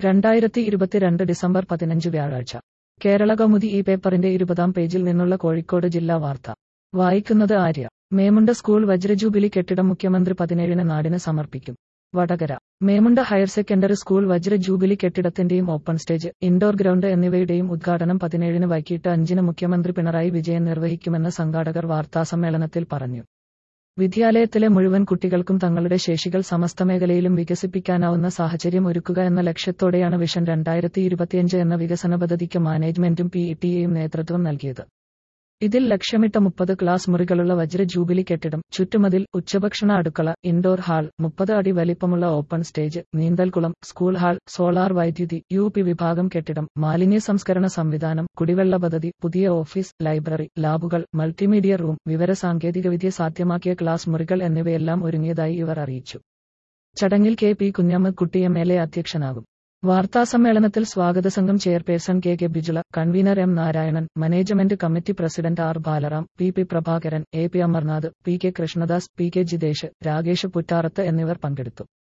രണ്ടായിരത്തി ഇരുപത്തിരണ്ട് ഡിസംബർ പതിനഞ്ച് വ്യാഴാഴ്ച കേരള കൗമുദി ഈ പേപ്പറിന്റെ ഇരുപതാം പേജിൽ നിന്നുള്ള കോഴിക്കോട് ജില്ലാ വാർത്ത വായിക്കുന്നത് ആര്യ മേമുണ്ട സ്കൂൾ വജ്രജൂബിലി കെട്ടിടം മുഖ്യമന്ത്രി പതിനേഴിന് നാടിന് സമർപ്പിക്കും Vadakara Memunda higher secondary school വജ്ര ജൂബിലി കെട്ടിടത്തിന്റെയും ഓപ്പൺ സ്റ്റേജ് ഇൻഡോർ ഗ്രൗണ്ട് എന്നിവയുടെയും ഉദ്ഘാടനം പതിനേഴിന് വൈകിട്ട് അഞ്ചിന് മുഖ്യമന്ത്രി പിണറായി വിജയൻ നിർവഹിക്കുമെന്ന് സംഘാടകർ വാർത്താസമ്മേളനത്തിൽ പറഞ്ഞു വിദ്യാലയത്തിലെ മുഴുവൻ കുട്ടികൾക്കും തങ്ങളുടെ ശേഷികൾ സമസ്ത മേഖലയിലും വികസിപ്പിക്കാനാവുന്ന സാഹചര്യം ഒരുക്കുക എന്ന ലക്ഷ്യത്തോടെയാണ് വിഷൻ രണ്ടായിരത്തി ഇരുപത്തിയഞ്ച് എന്ന വികസന പദ്ധതിക്ക് മാനേജ്മെന്റും പി ടിഎയും നേതൃത്വം നൽകിയത് ഇതിൽ ലക്ഷ്യമിട്ട മുപ്പത് ക്ലാസ് മുറികളുള്ള വജ്ര ജൂബിലി കെട്ടിടം ചുറ്റുമതിൽ ഉച്ചഭക്ഷണ അടുക്കള ഇൻഡോർ ഹാൾ മുപ്പത് അടി വലിപ്പമുള്ള ഓപ്പൺ സ്റ്റേജ് നീന്തൽക്കുളം സ്കൂൾ ഹാൾ സോളാർ വൈദ്യുതി യു പി വിഭാഗം കെട്ടിടം മാലിന്യ സംസ്കരണ സംവിധാനം കുടിവെള്ള പദ്ധതി പുതിയ ഓഫീസ് ലൈബ്രറി ലാബുകൾ മൾട്ടിമീഡിയ റൂം വിവരസാങ്കേതികവിദ്യ സാധ്യമാക്കിയ ക്ലാസ് മുറികൾ എന്നിവയെല്ലാം ഒരുങ്ങിയതായി ഇവർ അറിയിച്ചു ചടങ്ങിൽ K P Kunjammakutty M L A അധ്യക്ഷനാകും വാർത്താസമ്മേളനത്തിൽ സ്വാഗത സംഘം chairperson K K Bijula convener M Narayanan management committee president R Balaram P P Prabhakaran A P Amarnath P K Krishnadas P K Jithesh Rakesh പുറ്റാറത്ത് എന്നിവർ പങ്കെടുത്തു